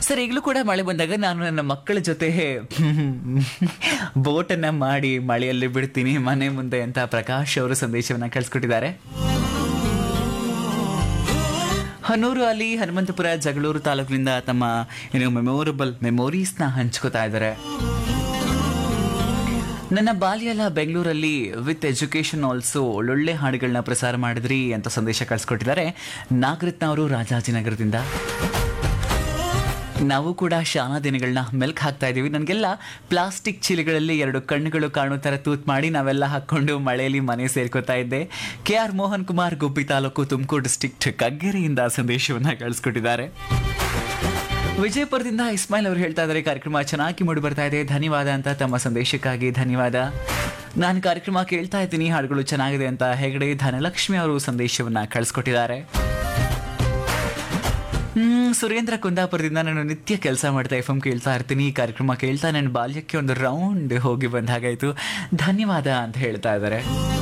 sir ಈಗಲೂ ಕೂಡ ಮಳೆ ಬಂದಾಗ ನಾನು ನನ್ನ ಮಕ್ಕಳ ಜೊತೆ ಬೋಟನ್ನ ಮಾಡಿ ಮಳೆಯಲ್ಲಿ ಬಿಡ್ತೀನಿ ಮನೆ ಮುಂದೆ ಅಂತ ಪ್ರಕಾಶ್ ಅವರು ಸಂದೇಶವನ್ನ ಕಳಿಸ್ಕೊಟ್ಟಿದ್ದಾರೆ ಹನೂರು ಅಲ್ಲಿ ಹನುಮಂತಪುರ ಜಗಳೂರು ತಾಲೂಕಿನಿಂದ ತಮ್ಮ ಏನು ಮೆಮೊರಬಲ್ ಮೆಮೊರೀಸ್ನ ಹಂಚ್ಕೋತಾ ಇದ್ದಾರೆ ನನ್ನ ಬಾಲ್ಯ ಎಲ್ಲ ಬೆಂಗಳೂರಲ್ಲಿ ವಿತ್ ಎಜುಕೇಶನ್ ಆಲ್ಸೋ ಒಳ್ಳೊಳ್ಳೆ ಹಾಡುಗಳನ್ನ ಪ್ರಸಾರ ಮಾಡಿದ್ರಿ ಅಂತ ಸಂದೇಶ ಕಳಿಸ್ಕೊಟ್ಟಿದ್ದಾರೆ ನಾಗರತ್ನ ಅವರು ರಾಜಾಜಿನಗರದಿಂದ ನಾವು ಕೂಡ ಶಾಲಾ ದಿನಗಳನ್ನ ಮೆಲ್ಕ್ ಹಾಕ್ತಾ ಇದೀವಿ ನನಗೆಲ್ಲ ಪ್ಲಾಸ್ಟಿಕ್ ಚೀಲಗಳಲ್ಲಿ ಎರಡು ಕಣ್ಣುಗಳು ಕಾಣೋ ಥರ ತೂತ್ ಮಾಡಿ ನಾವೆಲ್ಲ ಹಾಕೊಂಡು ಮಳೆಯಲ್ಲಿ ಮನೆ ಸೇರ್ಕೋತಾ ಇದ್ದೆ K R Mohan Kumar Gubbi taluk Tumakuru district ಕಗ್ಗೆರೆಯಿಂದ ಸಂದೇಶವನ್ನ ಕಳಿಸ್ಕೊಟ್ಟಿದ್ದಾರೆ ವಿಜಯಪುರದಿಂದ ಇಸ್ಮಾಯಿಲ್ ಅವರು ಹೇಳ್ತಾ ಇದ್ದಾರೆ ಕಾರ್ಯಕ್ರಮ ಚೆನ್ನಾಗಿ ಮೂಡಿ ಬರ್ತಾ ಇದೆ ಧನ್ಯವಾದ ಅಂತ ತಮ್ಮ ಸಂದೇಶಕ್ಕಾಗಿ ಧನ್ಯವಾದ ನಾನು ಕಾರ್ಯಕ್ರಮ ಕೇಳ್ತಾ ಇದ್ದೀನಿ ಹಾಡುಗಳು ಚೆನ್ನಾಗಿದೆ ಅಂತ ಹೆಗಡೆ ಧನಲಕ್ಷ್ಮಿ ಅವರು ಸಂದೇಶವನ್ನ ಕಳಿಸ್ಕೊಟ್ಟಿದ್ದಾರೆ ಹ್ಮ್ ಸುರೇಂದ್ರ ಕುಂದಾಪುರದಿಂದ ನಾನು ನಿತ್ಯ ಕೆಲಸ ಮಾಡ್ತಾ ಎಫ್ ಎಂ ಕೇಳ್ತಾ ಇರ್ತೀನಿ ಈ ಕಾರ್ಯಕ್ರಮ ಕೇಳ್ತಾ ನನ್ನ ಬಾಲ್ಯಕ್ಕೆ ಒಂದು ರೌಂಡ್ ಹೋಗಿ ಬಂದ ಹಾಗಾಯ್ತು ಧನ್ಯವಾದ ಅಂತ ಹೇಳ್ತಾ ಇದ್ದಾರೆ